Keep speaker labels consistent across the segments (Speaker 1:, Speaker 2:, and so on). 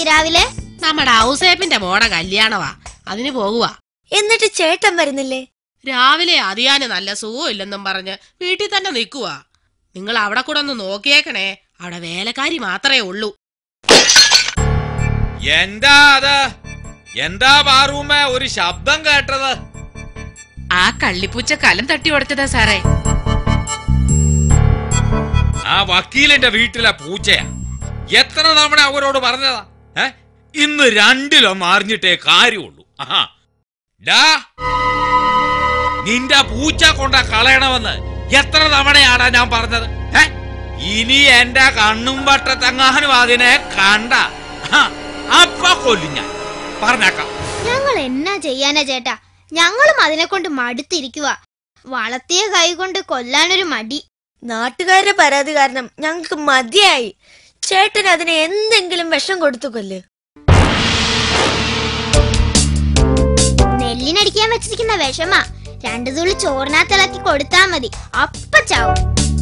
Speaker 1: രാവിലെ
Speaker 2: നമ്മുടെ ഔസേപ്പിന്റെ മോടെ കല്യാണവാ അതിന് പോകുവാ
Speaker 3: എന്നിട്ട് ചേട്ടൻ വരുന്നില്ലേ
Speaker 2: രാവിലെ അതിയാന് നല്ല സുഖമില്ലെന്നും പറഞ്ഞ് വീട്ടിൽ തന്നെ നിൽക്കുവാ നിങ്ങൾ അവിടെ കൂടെ ഒന്ന് നോക്കിയേക്കണേ അവിടെ വേലക്കാരി മാത്രമേ ഉള്ളൂ
Speaker 4: എന്താ അത് എന്താ പാറൂമ്മ ഒരു ശബ്ദം കേട്ടത്
Speaker 5: ആ കള്ളിപ്പൂച്ച കലം തട്ടി ഉടച്ചതാ സാറേ
Speaker 4: ആ വക്കീലിന്റെ വീട്ടിലെ പൂച്ചയാ എത്ര തവണ അവരോട് പറഞ്ഞതാ ഏ ഇന്ന് രണ്ടിലൊന്ന് അറിഞ്ഞിട്ടേ കാര്യമുള്ളൂ ആഹാ ഡാ നിന്റെ പൂച്ച കൊണ്ട കളയണമെന്ന് എത്ര തവണയാടാ ഞാൻ പറഞ്ഞത് ഏ ഇനി എന്റെ കണ്ണും വട്ടത്തെങ്ങാനും അതിനെ കണ്ട ആ, അപ്പ കൊല്ലും ഞാൻ പറഞ്ഞേക്കാം
Speaker 1: ഞങ്ങൾ എന്നാ ചെയ്യാനാ ചേട്ടാ ഞങ്ങളും അതിനെ കൊണ്ട് മടുത്തിരിക്കുക വളർത്തിയ കൈ കൊണ്ട് കൊല്ലാനൊരു മടി
Speaker 3: നാട്ടുകാരുടെ പരാതി കാരണം ഞങ്ങൾക്ക് മതിയായി ചേട്ടൻ അതിന് എന്തെങ്കിലും വിഷം കൊടുത്തു കൊല്ല്
Speaker 1: നെല്ലിനടിക്കാൻ വെച്ചിരിക്കുന്ന വിഷമ രണ്ടു തുള്ളി ചോറിനകത്തിളക്കി കൊടുത്താ മതി അപ്പ ചാവും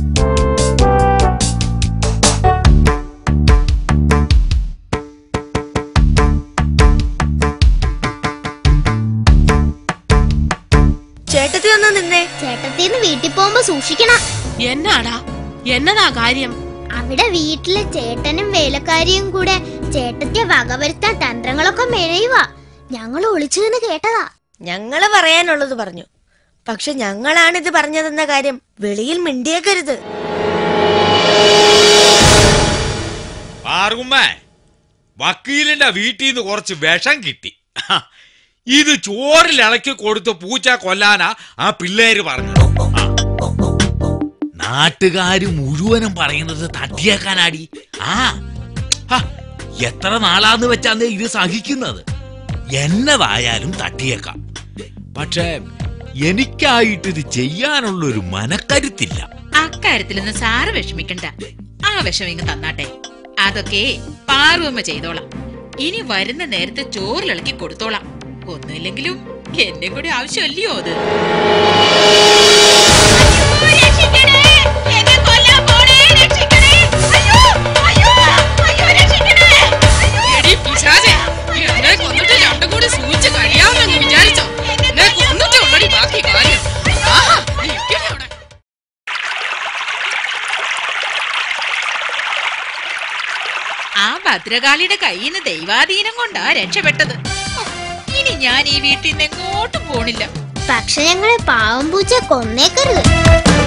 Speaker 3: ചേട്ടത്തി ഒന്ന് നിന്നേ
Speaker 1: ചേട്ടത്തിന്ന് വീട്ടിൽ പോകുമ്പോ സൂക്ഷിക്കണം
Speaker 2: എന്നാടാ എന്നതാ കാര്യം
Speaker 1: അവിടെ വീട്ടിലെ ചേട്ടനും വേലക്കാരിയും കൂടെ ചേട്ടത്തിയെ വകവരുത്താൻ തന്ത്രങ്ങളൊക്കെ മെനയുക ഞങ്ങൾ ഒളിച്ചു നിന്ന് കേട്ടതാ
Speaker 3: ഞങ്ങള് പറയാനുള്ളത് പറഞ്ഞു പക്ഷെ ഞങ്ങളാണ് ഇത് പറഞ്ഞതെന്ന കാര്യം വെളിയിൽ മിണ്ടിയേക്കരുത്
Speaker 4: പാറുമ്മ വക്കീലിന്റെ വീട്ടിൽ നിന്ന് കുറച്ച് വിഷം കിട്ടി ഹ, ഇത് ചോറിൽ ഇളക്കി കൊടുത്ത് പൂച്ച കൊല്ലാനാ ആ പിള്ളേര് പറഞ്ഞത് ആ. നാട്ടുകാര് മുഴുവനും പറയുന്നത് തട്ടിയേക്കാനാടി ആ ഹ, എത്ര നാളാന്ന് വെച്ചാന്ന് ഇത് സഹിക്കുന്നത് എന്നതായാലും തട്ടിയേക്കാം പക്ഷേ എനിക്കായിട്ട് ഇത് ചെയ്യാനുള്ളൊരു മനക്കരുത്തില്ല
Speaker 5: അക്കാര്യത്തിലൊന്നും സാറ് വിഷമിക്കണ്ട ആ വിഷം ഇങ്ങ് തന്നാട്ടെ അതൊക്കെ പാറുവമ്മ ചെയ്തോളാം ഇനി വരുന്ന നേരത്തെ ചോറിലിളക്കി കൊടുത്തോളാം ഒന്നുമില്ലെങ്കിലും എന്നെ കൂടി ആവശ്യമല്ലയോ അത്
Speaker 2: എടി പിശാചേ, എന്നെ കൊന്നിട്ട് രണ്ടും കൂടി സൂചിച്ച് കഴിയാമെന്നങ്ങ് വിചാരിച്ചോ? എന്നെ കൊന്നിട്ടേ ഉള്ളടി ബാക്കി കാര്യം. ആഹാ, നിക്കടി അവിടെ.
Speaker 5: ആ ഭദ്രകാളിയുടെ കയ്യിൽ നിന്ന് ദൈവാധീനം കൊണ്ടാ രക്ഷപ്പെട്ടത് ഹോ, ഇനി ഞാൻ ഈ വീട്ടിൽ നിന്ന് എങ്ങോട്ടും പോണില്ല
Speaker 1: പക്ഷെ ഞങ്ങളെ പാവം പൂച്ച കൊന്നേക്കരുത്